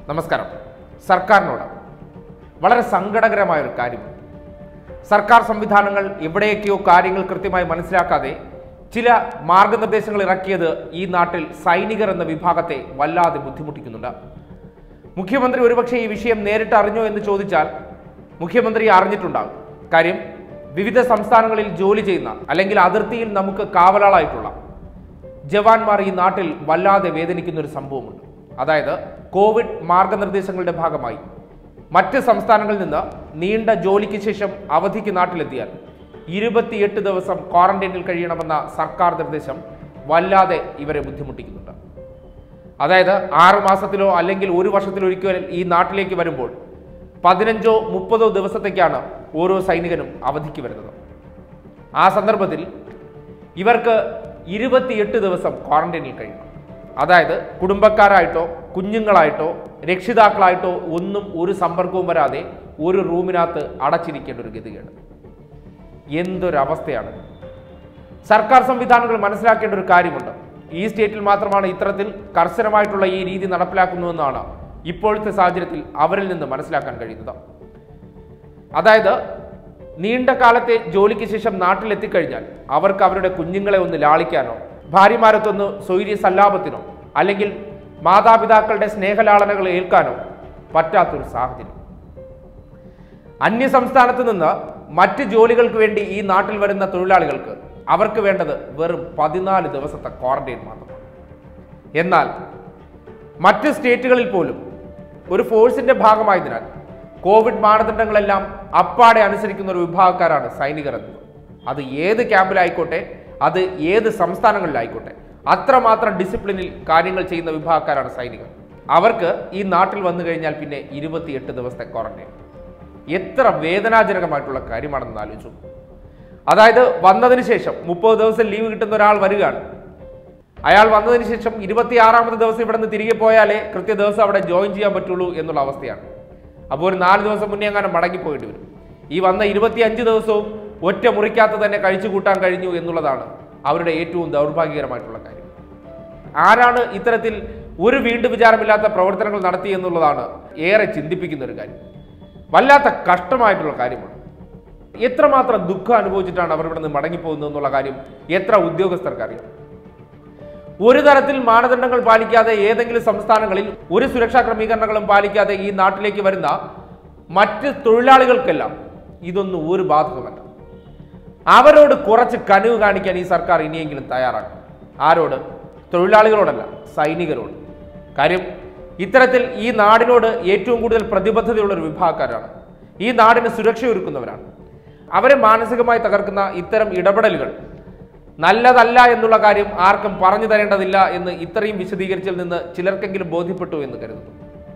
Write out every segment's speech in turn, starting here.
നമസ്കാരം സർക്കാരിനോട് വളരെ സങ്കടകരമായ ഒരു കാര്യം സർക്കാർ സംവിധാനങ്ങൾ എവിടെയൊക്കെയോ കാര്യങ്ങൾ കൃത്യമായി മനസ്സിലാക്കാതെ ചില മാർഗനിർദ്ദേശങ്ങൾ ഇറക്കിയത് ഈ നാട്ടിൽ സൈനികർ എന്ന വിഭാഗത്തെ വല്ലാതെ ബുദ്ധിമുട്ടിക്കുന്നുണ്ട് മുഖ്യമന്ത്രി ഒരുപക്ഷെ ഈ വിഷയം നേരിട്ട് അറിഞ്ഞോ എന്ന് ചോദിച്ചാൽ മുഖ്യമന്ത്രി അറിഞ്ഞിട്ടുണ്ടാകും കാര്യം വിവിധ സംസ്ഥാനങ്ങളിൽ ജോലി ചെയ്യുന്ന അല്ലെങ്കിൽ അതിർത്തിയിൽ നമുക്ക് കാവലാളായിട്ടുള്ള ജവാന്മാർ ഈ നാട്ടിൽ വല്ലാതെ വേദനിക്കുന്ന ഒരു സംഭവമുണ്ട് അതായത് കോവിഡ് മാർഗനിർദ്ദേശങ്ങളുടെ ഭാഗമായി മറ്റ് സംസ്ഥാനങ്ങളിൽ നിന്ന് നീണ്ട ജോലിക്ക് ശേഷം അവധിക്ക് നാട്ടിലെത്തിയാൽ ഇരുപത്തിയെട്ട് ദിവസം ക്വാറന്റൈനിൽ കഴിയണമെന്ന സർക്കാർ നിർദ്ദേശം വല്ലാതെ ഇവരെ ബുദ്ധിമുട്ടിക്കുന്നുണ്ട് അതായത് ആറു മാസത്തിലോ അല്ലെങ്കിൽ ഒരു വർഷത്തിലൊരിക്കൽ ഈ നാട്ടിലേക്ക് വരുമ്പോൾ പതിനഞ്ചോ മുപ്പതോ ദിവസത്തേക്കാണ് ഓരോ സൈനികനും അവധിക്ക് വരുന്നത് ആ സന്ദർഭത്തിൽ ഇവർക്ക് ഇരുപത്തിയെട്ട് ദിവസം ക്വാറന്റൈനിൽ കഴിയണം അതായത് കുടുംബക്കാരായിട്ടോ കുഞ്ഞുങ്ങളായിട്ടോ രക്ഷിതാക്കളായിട്ടോ ഒന്നും ഒരു സമ്പർക്കവും വരാതെ ഒരു റൂമിനകത്ത് അടച്ചിരിക്കേണ്ട ഒരു ഗതികേട് എന്തൊരവസ്ഥയാണ് സർക്കാർ സംവിധാനങ്ങൾ മനസ്സിലാക്കേണ്ട ഒരു കാര്യമുണ്ട് ഈ സ്റ്റേറ്റിൽ മാത്രമാണ് ഇത്തരത്തിൽ കർശനമായിട്ടുള്ള ഈ രീതി നടപ്പിലാക്കുന്നുവെന്നാണ് ഇപ്പോഴത്തെ സാഹചര്യത്തിൽ അവരിൽ നിന്ന് മനസ്സിലാക്കാൻ കഴിയുന്നത് അതായത് നീണ്ട കാലത്തെ ജോലിക്ക് ശേഷം നാട്ടിലെത്തിക്കഴിഞ്ഞാൽ അവർക്ക് അവരുടെ കുഞ്ഞുങ്ങളെ ഒന്ന് ലാളിക്കാനോ ഭാര്യമാരത്തൊന്ന് സ്വൈര്യ സല്ലാപത്തിനോ അല്ലെങ്കിൽ മാതാപിതാക്കളുടെ സ്നേഹലാളനകൾ ഏൽക്കാനോ പറ്റാത്തൊരു സാഹചര്യം അന്യ സംസ്ഥാനത്ത് നിന്ന് മറ്റ് ജോലികൾക്ക് വേണ്ടി ഈ നാട്ടിൽ വരുന്ന തൊഴിലാളികൾക്ക് അവർക്ക് വേണ്ടത് വെറും പതിനാല് ദിവസത്തെ ക്വാറന്റൈൻ മാത്രമാണ് എന്നാൽ മറ്റ് സ്റ്റേറ്റുകളിൽ പോലും ഒരു ഫോഴ്സിന്റെ ഭാഗമായതിനാൽ കോവിഡ് മാനദണ്ഡങ്ങളെല്ലാം അപ്പാടെ അനുസരിക്കുന്ന ഒരു വിഭാഗക്കാരാണ് സൈനികർ എന്നത് അത് ഏത് ക്യാമ്പിലായിക്കോട്ടെ അത് ഏത് സംസ്ഥാനങ്ങളിലായിക്കോട്ടെ അത്രമാത്രം ഡിസിപ്ലിനിൽ കാര്യങ്ങൾ ചെയ്യുന്ന വിഭാഗക്കാരാണ് സൈനികർ അവർക്ക് ഈ നാട്ടിൽ വന്നു കഴിഞ്ഞാൽ പിന്നെ ഇരുപത്തിയെട്ട് ദിവസത്തെ ക്വാറന്റൈൻ എത്ര വേദനാജനകമായിട്ടുള്ള കാര്യമാണെന്ന് ആലോചിച്ചു അതായത് വന്നതിന് ശേഷം മുപ്പത് ദിവസം ലീവ് കിട്ടുന്ന ഒരാൾ വരികയാണ് അയാൾ വന്നതിന് ശേഷം ഇരുപത്തിയാറാമത്തെ ദിവസം ഇവിടെ നിന്ന് തിരികെ പോയാലേ കൃത്യ ദിവസം അവിടെ ജോയിൻ ചെയ്യാൻ പറ്റുള്ളൂ എന്നുള്ള അവസ്ഥയാണ് അപ്പോൾ ഒരു നാല് ദിവസം മുന്നേ എങ്ങാനും മടങ്ങിപ്പോയിട്ട് വരും ഈ വന്ന ഇരുപത്തിയഞ്ച് ദിവസവും ഒറ്റ മുറിക്കകത്ത് തന്നെ കഴിച്ചു കൂട്ടാൻ കഴിഞ്ഞു എന്നുള്ളതാണ് അവരുടെ ഏറ്റവും ദൗർഭാഗ്യകരമായിട്ടുള്ള കാര്യം ആരാണ് ഇത്തരത്തിൽ ഒരു വീണ്ടും വിചാരമില്ലാത്ത പ്രവർത്തനങ്ങൾ നടത്തി എന്നുള്ളതാണ് ഏറെ ചിന്തിപ്പിക്കുന്ന ഒരു കാര്യം വല്ലാത്ത കഷ്ടമായിട്ടുള്ള കാര്യമാണ് എത്രമാത്രം ദുഃഖം അനുഭവിച്ചിട്ടാണ് അവർ ഇവിടെ നിന്ന് മടങ്ങിപ്പോകുന്നത് എന്നുള്ള കാര്യം എത്ര ഉദ്യോഗസ്ഥർക്ക് അറിയാം ഒരു തരത്തിൽ മാനദണ്ഡങ്ങൾ പാലിക്കാതെ ഏതെങ്കിലും സംസ്ഥാനങ്ങളിൽ ഒരു സുരക്ഷാ ക്രമീകരണങ്ങളും പാലിക്കാതെ ഈ നാട്ടിലേക്ക് വരുന്ന മറ്റ് തൊഴിലാളികൾക്കെല്ലാം ഇതൊന്നും ഒരു ബാധകമല്ല അവരോട് കുറച്ച് കനിവ് കാണിക്കാൻ ഈ സർക്കാർ ഇനിയെങ്കിലും തയ്യാറാക്കും ആരോട് തൊഴിലാളികളോടല്ല സൈനികരോട് കാര്യം ഇത്തരത്തിൽ ഈ നാടിനോട് ഏറ്റവും കൂടുതൽ പ്രതിബദ്ധതയുള്ള ഒരു വിഭാഗക്കാരാണ് ഈ നാടിന് സുരക്ഷയൊരുക്കുന്നവരാണ് അവരെ മാനസികമായി തകർക്കുന്ന ഇത്തരം ഇടപെടലുകൾ നല്ലതല്ല എന്നുള്ള കാര്യം ആർക്കും പറഞ്ഞു തരേണ്ടതില്ല എന്ന് ഇത്രയും വിശദീകരിച്ചതിൽ നിന്ന് ചിലർക്കെങ്കിലും ബോധ്യപ്പെട്ടു എന്ന് കരുതുന്നു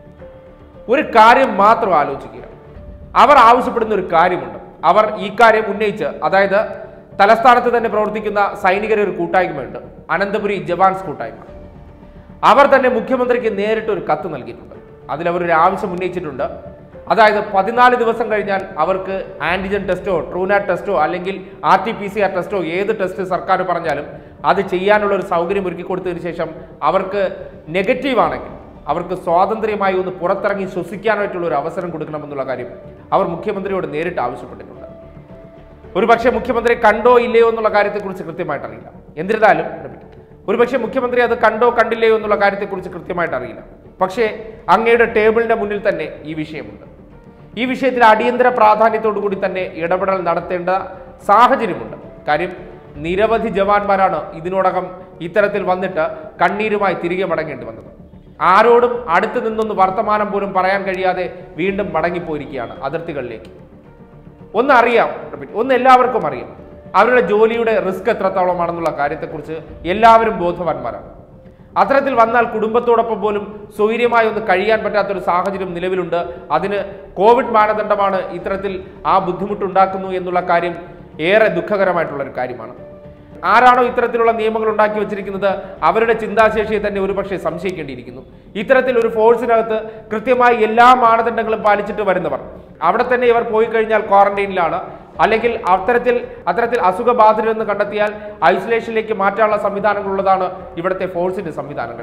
ഒരു കാര്യം മാത്രം ആലോചിക്കുക അവർ ആവശ്യപ്പെടുന്ന ഒരു കാര്യമുണ്ട് അവർ ഈ കാര്യം ഉന്നയിച്ച് അതായത് തലസ്ഥാനത്ത് തന്നെ പ്രവർത്തിക്കുന്ന സൈനികരെ ഒരു കൂട്ടായ്മയുണ്ട് അനന്തപുരി ജവാൻസ് കൂട്ടായ്മ അവർ തന്നെ മുഖ്യമന്ത്രിക്ക് നേരിട്ട് ഒരു കത്ത് നൽകിയിട്ടുണ്ട് അതിൽ അവർ ഒരു ആവശ്യം ഉന്നയിച്ചിട്ടുണ്ട് അതായത് പതിനാല് ദിവസം കഴിഞ്ഞാൽ അവർക്ക് ആന്റിജൻ ടെസ്റ്റോ ട്രൂനാറ്റ് ടെസ്റ്റോ അല്ലെങ്കിൽ R T P C R ടെസ്റ്റോ ഏത് ടെസ്റ്റ് സർക്കാർ പറഞ്ഞാലും അത് ചെയ്യാനുള്ള ഒരു സൗകര്യം ഒരുക്കി കൊടുത്തതിന് ശേഷം അവർക്ക് നെഗറ്റീവ് ആണെങ്കിൽ അവർക്ക് സ്വാതന്ത്ര്യമായി ഒന്ന് പുറത്തിറങ്ങി ശ്വസിക്കാനായിട്ടുള്ള ഒരു അവസരം കൊടുക്കണമെന്നുള്ള കാര്യം അവർ മുഖ്യമന്ത്രിയോട് നേരിട്ട് ആവശ്യപ്പെട്ടിട്ടുണ്ട് ഒരുപക്ഷെ മുഖ്യമന്ത്രി കണ്ടോ ഇല്ലയോ എന്നുള്ള കാര്യത്തെക്കുറിച്ച് കൃത്യമായിട്ട് അറിയില്ല എന്നിരുന്നാലും ഒരുപക്ഷെ മുഖ്യമന്ത്രി അത് കണ്ടോ കണ്ടില്ലയോ എന്നുള്ള കാര്യത്തെക്കുറിച്ച് കൃത്യമായിട്ട് അറിയില്ല പക്ഷേ അങ്ങയുടെ ടേബിളിന്റെ മുന്നിൽ തന്നെ ഈ വിഷയമുണ്ട് ഈ വിഷയത്തിൽ അടിയന്തര പ്രാധാന്യത്തോടു കൂടി തന്നെ ഇടപെടൽ നടത്തേണ്ട സാഹചര്യമുണ്ട് കാര്യം നിരവധി ജവാന്മാരാണ് ഇതിനോടകം ഇത്തരത്തിൽ വന്നിട്ട് കണ്ണീരുമായി തിരികെ മടങ്ങേണ്ടി വന്നത് ആരോടും അടുത്ത് നിന്നൊന്ന് വർത്തമാനം പോലും പറയാൻ കഴിയാതെ വീണ്ടും മടങ്ങിപ്പോയിരിക്കുകയാണ് അതിർത്തികളിലേക്ക് ഒന്ന് അറിയാം റിപ്പീറ്റ്, ഒന്ന് എല്ലാവർക്കും അറിയാം അവരുടെ ജോലിയുടെ റിസ്ക് എത്രത്തോളമാണെന്നുള്ള കാര്യത്തെക്കുറിച്ച് എല്ലാവരും ബോധവാന്മാരാണ് അത്തരത്തിൽ വന്നാൽ കുടുംബത്തോടൊപ്പം പോലും സ്വൈര്യമായി ഒന്ന് കഴിയാൻ പറ്റാത്തൊരു സാഹചര്യം നിലവിലുണ്ട് അതിന് കോവിഡ് മാനദണ്ഡമാണ് ഇത്തരത്തിൽ ആ ബുദ്ധിമുട്ടുണ്ടാക്കുന്നു എന്നുള്ള കാര്യം ഏറെ ദുഃഖകരമായിട്ടുള്ള ഒരു കാര്യമാണ് ആരാണോ ഇത്തരത്തിലുള്ള നിയമങ്ങൾ ഉണ്ടാക്കി വെച്ചിരിക്കുന്നത് അവരുടെ ചിന്താശേഷിയെ തന്നെ ഒരുപക്ഷെ സംശയിക്കേണ്ടിയിരിക്കുന്നു ഇത്തരത്തിൽ ഒരു ഫോഴ്സിനകത്ത് കൃത്യമായി എല്ലാ മാനദണ്ഡങ്ങളും പാലിച്ചിട്ട് വരുന്നവർ അവിടെ തന്നെ ഇവർ പോയി കഴിഞ്ഞാൽ ക്വാറന്റൈനിലാണ് അല്ലെങ്കിൽ അത്തരത്തിൽ അത്തരത്തിൽ അസുഖബാധിതരെന്ന് കണ്ടെത്തിയാൽ ഐസൊലേഷനിലേക്ക് മാറ്റാനുള്ള സംവിധാനങ്ങളുള്ളതാണ് ഇവിടുത്തെ ഫോഴ്സിന്റെ സംവിധാനങ്ങൾ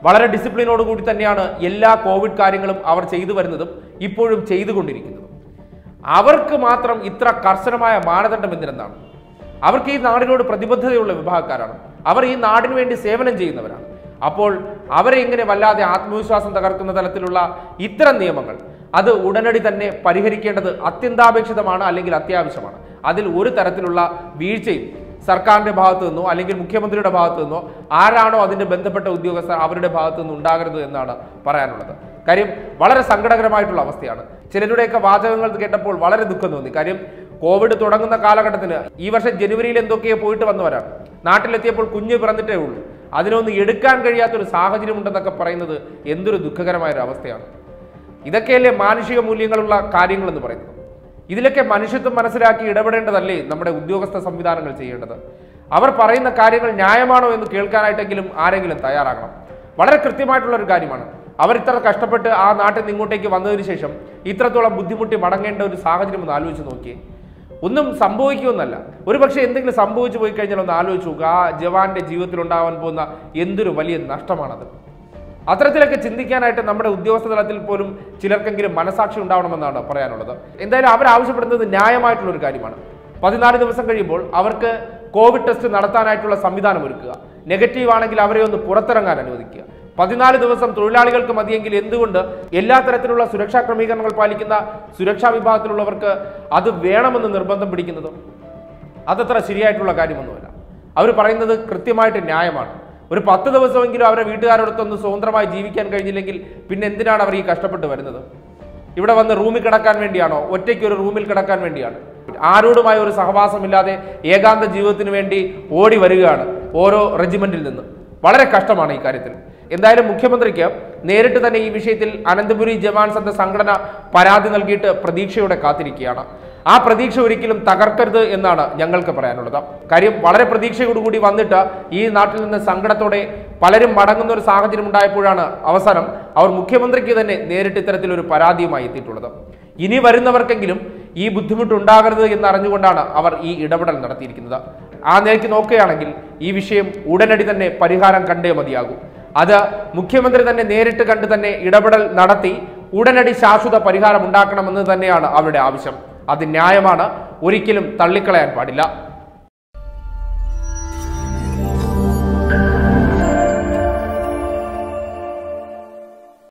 വളരെ ഡിസിപ്ലിനോട് കൂടി തന്നെയാണ് എല്ലാ കോവിഡ് കാര്യങ്ങളും അവർ ചെയ്തു വരുന്നതും ഇപ്പോഴും ചെയ്തുകൊണ്ടിരിക്കുന്നതും അവർക്ക് മാത്രം ഇത്ര കർശനമായ മാനദണ്ഡം എന്തിനെന്നാണ് അവർക്ക് ഈ നാടിനോട് പ്രതിബദ്ധതയുള്ള വിഭാഗക്കാരാണ് അവർ ഈ നാടിനു വേണ്ടി സേവനം ചെയ്യുന്നവരാണ് അപ്പോൾ അവരെ ഇങ്ങനെ വല്ലാതെ ആത്മവിശ്വാസം തകർക്കുന്ന തലത്തിലുള്ള ഇത്തരം നിയമങ്ങൾ അത് ഉടനടി തന്നെ പരിഹരിക്കേണ്ടത് അത്യന്താപേക്ഷിതമാണ് അല്ലെങ്കിൽ അത്യാവശ്യമാണ് അതിൽ ഒരു തരത്തിലുള്ള വീഴ്ചയും സർക്കാരിന്റെ ഭാഗത്തു നിന്നോ അല്ലെങ്കിൽ മുഖ്യമന്ത്രിയുടെ ഭാഗത്തു നിന്നോ ആരാണോ അതിന്റെ ബന്ധപ്പെട്ട ഉദ്യോഗസ്ഥർ അവരുടെ ഭാഗത്തു നിന്ന് ഉണ്ടാകരുത് എന്നാണ് പറയാനുള്ളത് കാര്യം വളരെ സങ്കടകരമായിട്ടുള്ള അവസ്ഥയാണ് ചിലരുടെയൊക്കെ വാചകങ്ങൾ കേട്ടപ്പോൾ വളരെ ദുഃഖം തോന്നി കാര്യം കോവിഡ് തുടങ്ങുന്ന കാലഘട്ടത്തിൽ ഈ വർഷം ജനുവരിയിൽ എന്തൊക്കെയോ പോയിട്ട് വന്നവരാണ് നാട്ടിലെത്തിയപ്പോൾ കുഞ്ഞ് പിറന്നിട്ടേ ഉള്ളൂ അതിനൊന്ന് എടുക്കാൻ കഴിയാത്തൊരു സാഹചര്യം ഉണ്ടെന്നൊക്കെ പറയുന്നത് എന്തൊരു ദുഃഖകരമായ ഒരു അവസ്ഥയാണ് ഇതൊക്കെയല്ലേ മാനുഷിക മൂല്യങ്ങളുള്ള കാര്യങ്ങൾ എന്ന് പറയുന്നത് ഇതിലൊക്കെ മനുഷ്യത്വം മനസ്സിലാക്കി ഇടപെടേണ്ടതല്ലേ നമ്മുടെ ഉദ്യോഗസ്ഥ സംവിധാനങ്ങൾ ചെയ്യേണ്ടത് അവർ പറയുന്ന കാര്യങ്ങൾ ന്യായമാണോ എന്ന് കേൾക്കാനായിട്ടെങ്കിലും ആരെങ്കിലും തയ്യാറാകണം വളരെ കൃത്യമായിട്ടുള്ള ഒരു കാര്യമാണ് അവർ ഇത്ര കഷ്ടപ്പെട്ട് ആ നാട്ടിൽ നിന്ന് ഇങ്ങോട്ടേക്ക് വന്നതിന് ശേഷം ഇത്രത്തോളം ബുദ്ധിമുട്ടി മടങ്ങേണ്ട ഒരു സാഹചര്യം ഒന്ന് ആലോചിച്ച് നോക്കിയേ ഒന്നും സംഭവിക്കുമെന്നല്ല ഒരു പക്ഷേ എന്തെങ്കിലും സംഭവിച്ചു പോയി കഴിഞ്ഞാൽ ഒന്ന് ആലോചിച്ച് നോക്കുക ആ ജവാന്റെ ജീവിതത്തിൽ ഉണ്ടാവാൻ പോകുന്ന എന്തൊരു വലിയ നഷ്ടമാണത് അത്തരത്തിലൊക്കെ ചിന്തിക്കാനായിട്ട് നമ്മുടെ ഉദ്യോഗസ്ഥ തലത്തിൽ പോലും ചിലർക്കെങ്കിലും മനസാക്ഷി ഉണ്ടാവണമെന്നാണ് പറയാനുള്ളത് എന്തായാലും അവർ ആവശ്യപ്പെടുന്നത് ന്യായമായിട്ടുള്ള ഒരു കാര്യമാണ് പതിനാല് ദിവസം കഴിയുമ്പോൾ അവർക്ക് കോവിഡ് ടെസ്റ്റ് നടത്താനായിട്ടുള്ള സംവിധാനം ഒരുക്കുക നെഗറ്റീവ് ആണെങ്കിൽ അവരെ ഒന്ന് പുറത്തിറങ്ങാൻ അനുവദിക്കുക പതിനാല് ദിവസം തൊഴിലാളികൾക്ക് മതിയെങ്കിൽ എന്തുകൊണ്ട് എല്ലാ തരത്തിലുള്ള സുരക്ഷാ ക്രമീകരണങ്ങൾ പാലിക്കുന്ന സുരക്ഷാ വിഭാഗത്തിലുള്ളവർക്ക് അത് വേണമെന്ന് നിർബന്ധം പിടിക്കുന്നത് അതത്ര ശരിയായിട്ടുള്ള കാര്യമൊന്നുമല്ല അവർ പറയുന്നത് കൃത്യമായിട്ട് ന്യായമാണ് ഒരു പത്ത് ദിവസമെങ്കിലും അവരെ വീട്ടുകാരോടൊത്തൊന്ന് സ്വതന്ത്രമായി ജീവിക്കാൻ കഴിഞ്ഞില്ലെങ്കിൽ പിന്നെ എന്തിനാണ് അവർ ഈ കഷ്ടപ്പെട്ട് വരുന്നത് ഇവിടെ വന്ന് റൂമിൽ കിടക്കാൻ വേണ്ടിയാണോ ഒറ്റയ്ക്ക് ഒരു റൂമിൽ കിടക്കാൻ വേണ്ടിയാണ് ആരോടുമായ ഒരു സഹവാസമില്ലാതെ ഏകാന്ത ജീവിതത്തിന് വേണ്ടി ഓടി വരികയാണ് ഓരോ റെജിമെന്റിൽ നിന്ന് വളരെ കഷ്ടമാണ് ഈ കാര്യത്തിൽ എന്തായാലും മുഖ്യമന്ത്രിക്ക് നേരിട്ട് തന്നെ ഈ വിഷയത്തിൽ അനന്തപുരി ജവാൻസ് എന്ന സംഘടന പരാതി നൽകിയിട്ട് പ്രതീക്ഷയോടെ കാത്തിരിക്കുകയാണ് ആ പ്രതീക്ഷ ഒരിക്കലും തകർക്കരുത് എന്നാണ് ഞങ്ങൾക്ക് പറയാനുള്ളത് കാര്യം വളരെ പ്രതീക്ഷയോടുകൂടി വന്നിട്ട് ഈ നാട്ടിൽ നിന്ന് സങ്കടത്തോടെ പലരും മടങ്ങുന്ന ഒരു സാഹചര്യം ഉണ്ടായപ്പോഴാണ് അവസാനം അവർ മുഖ്യമന്ത്രിക്ക് തന്നെ നേരിട്ട് ഇത്തരത്തിലൊരു പരാതിയുമായി എത്തിയിട്ടുള്ളത് ഇനി വരുന്നവർക്കെങ്കിലും ഈ ബുദ്ധിമുട്ടുണ്ടാകരുത് എന്ന് അറിഞ്ഞുകൊണ്ടാണ് അവർ ഈ ഇടപെടൽ നടത്തിയിരിക്കുന്നത് ആ നിലയ്ക്ക് നോക്കുകയാണെങ്കിൽ ഈ വിഷയം ഉടനടി തന്നെ പരിഹാരം കണ്ടേ മതിയാകൂ അത് മുഖ്യമന്ത്രി തന്നെ നേരിട്ട് കണ്ട് തന്നെ ഇടപെടൽ നടത്തി ഉടനടി ശാശ്വത പരിഹാരം ഉണ്ടാക്കണമെന്ന് തന്നെയാണ് അവരുടെ ആവശ്യം അത് ന്യായമാണ് ഒരിക്കലും തള്ളിക്കളയാൻ പാടില്ല